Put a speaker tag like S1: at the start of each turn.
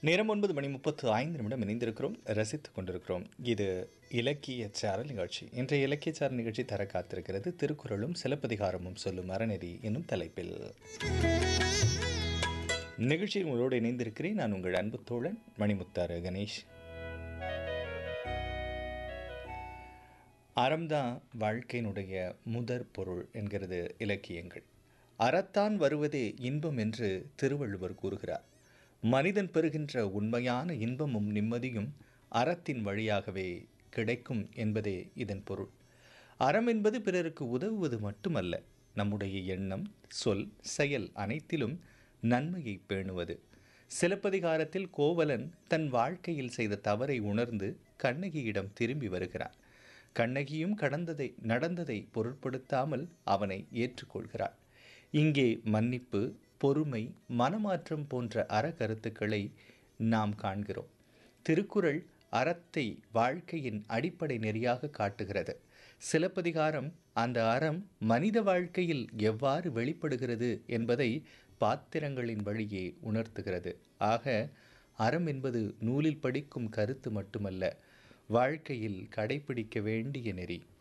S1: நேரம் ஒன்பது மணி முப்பத்து ஐந்து நிமிடம் இணைந்திருக்கிறோம் ரசித்துக் கொண்டிருக்கிறோம் இது இலக்கிய சாரல் நிகழ்ச்சி இன்றைய இலக்கிய சாரல் நிகழ்ச்சி தர காத்திருக்கிறது திருக்குறளும் சிலப்பதிகாரமும் சொல்லும் அறநெறி என்னும் தலைப்பில் நிகழ்ச்சியில் உங்களோடு இணைந்திருக்கிறேன் நான் உங்கள் அன்பு தோழன் மணிமுத்தாறு கணேஷ் அறம்தான் வாழ்க்கையினுடைய முதற் பொருள் என்கிறது இலக்கியங்கள் அறத்தான் வருவதே இன்பம் என்று திருவள்ளுவர் கூறுகிறார் மனிதன் பெறுகின்ற உண்மையான இன்பமும் நிம்மதியும் அறத்தின் வழியாகவே கிடைக்கும் என்பதே இதன் பொருள் அறம் என்பது பிறருக்கு உதவுவது மட்டுமல்ல நம்முடைய எண்ணம் சொல் செயல் அனைத்திலும் நன்மையை பேணுவது சிலப்பதிகாரத்தில் கோவலன் தன் வாழ்க்கையில் செய்த தவறை உணர்ந்து கண்ணகியிடம் திரும்பி வருகிறான் கண்ணகியும் கடந்ததை நடந்ததை பொருட்படுத்தாமல் அவனை ஏற்றுக்கொள்கிறாள் இங்கே மன்னிப்பு பொறுமை மனமாற்றம் போன்ற அறக்கருத்துக்களை நாம் காண்கிறோம் திருக்குறள் அறத்தை வாழ்க்கையின் அடிப்படை நெறியாக காட்டுகிறது சிலப்பதிகாரம் அந்த அறம் மனித வாழ்க்கையில் எவ்வாறு வெளிப்படுகிறது என்பதை பாத்திரங்களின் வழியே உணர்த்துகிறது ஆக அறம் என்பது நூலில் படிக்கும் கருத்து மட்டுமல்ல வாழ்க்கையில் கடைபிடிக்க வேண்டிய நெறி